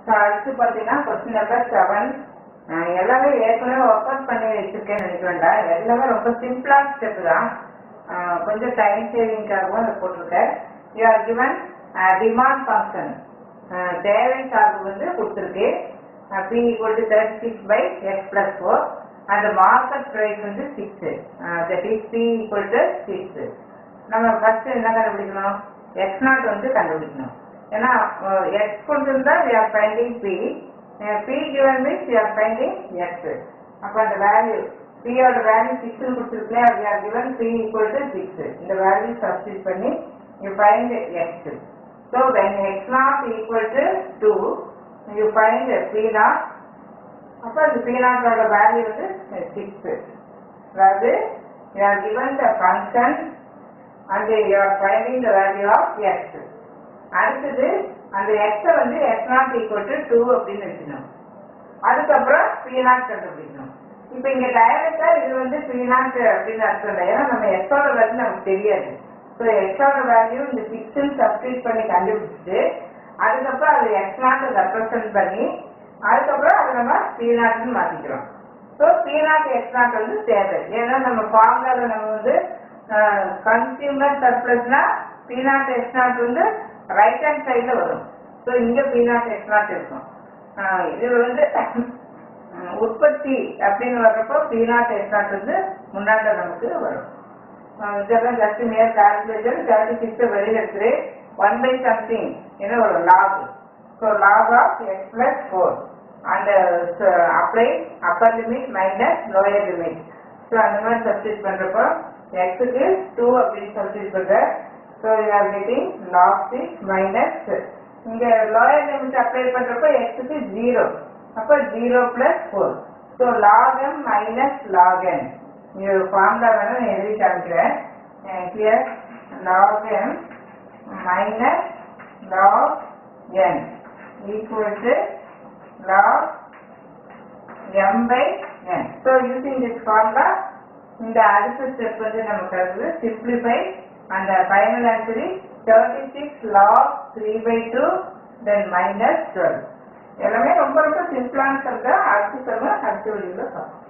So அடுத்து பார்த்தீங்கன்னா question number seven எல்லாமே ஏற்கனவே ஒர்க் அவுட் பண்ணி வச்சிருக்கேன்னு நினைக்க வேண்டாம் எல்லாமே ரொம்ப சிம்பிளான ஸ்டெப் தான் ஆஹ் கொஞ்சம் டைம் சேவிங்காகவும் அதை போட்டிருக்கேன் you are given demand function தேவை சார்பு வந்து கொடுத்துருக்கு P equal to thirty six by X plus four அந்த மார்க்கெட் ப்ரைஸ் வந்து six that is P equal to six நம்ம ஃபர்ஸ்ட் என்ன கண்டுபிடிக்கணும் எக்ஸ் நாட் வந்து கண்டுபிடிக்கணும் ஏன்னா எக்ஸ் கொடுத்துருந்தா we are finding P P given means we are finding X அப்போ அந்த வேல்யூ பியோட வேல்யூ சிக்ஸ்னு கொடுத்துருக்கேன் we are given P equal to six இந்த வேல்யூ சப்ஸ்டிட் பண்ணி you find X so when X nought equal to two you find P nought அப்போ அந்த பி நாட்டோட வேல்யூ வந்து சிக்ஸ் அதாவது you are given the function and you are finding the value of x. அடுத்தது அந்த x வந்து x naught equal to two அப்படின்னு வச்சுக்கணும் அதுக்கப்புறம் p நாட் கண்டுபிடிக்கணும் இப்போ இங்க டைரக்டா இது வந்து p நாட் அப்படின்னு அர்த்தம் இல்லை ஏன்னா நம்ம x ஓட வேல்யூ நமக்கு தெரியாது ஸோ x ஓட வேல்யூ இந்த சிக்ஸ்ன்னு சப்ஸ்டிட் பண்ணி கண்டுபிடிச்சிட்டு அதுக்கப்புறம் அது x நாட் ரெப்ரசன்ட் பண்ணி அதுக்கப்புறம் அதை நம்ம p நாட்னு மாத்திக்கிறோம் so p naught x naught வந்து தேவை ஏன்னா நம்ம ஃபார்முலால நம்ம வந்து கன்சியூமர் சர்ப்ளஸ்னா பி நாட் எக்ஸ் நாட் வந்து ரைட் ஹேண்ட் சைடில் வரும் ஸோ இங்கே பி நாட் எக்ஸ் நாட் இருக்கும் ஆஹ் இது வந்து ஆஹ் உற்பத்தி அப்படின்னு வர்றப்போ பி நாட் எக்ஸ் நாட் வந்து முன்னாடி நமக்கு வரும் ஆஹ் இதெல்லாம் just near calculation thirty six வெளியில் எடுத்துரு ஒன் பை சம்திங் என்ன வரும் log so log of x plus four அந்த apply upper limit minus lower limit so அந்த மாதிரி சப்ஸ்டிட் பண்ணுறப்போ எக்ஸுக்கு டூ அப்படின்னு சப்ஸ்டிட் பண்ணுற so you are getting log six minus இங்கே லோயர் லிமிட் அப்ளை பண்ணுறப்போ எக்ஸுக்கு ஜீரோ அப்போ zero plus four so log n minus log n இது ஃபார்முலா வேணும் நான் எழுதி காமிக்கிறேன் here log n minus log n equal to log m by n. So using this formula, இந்த அடுத்த ஸ்டெப் வந்து நமக்கு அது சிம்பிளிஃபை அந்த final answer thirty six log three by two then minus twelve எல்லாமே ரொம்ப ரொம்ப சிம்பிளான சொல்ற அடுத்த சொல்ல அடுத்த வழியில் பார்ப்போம்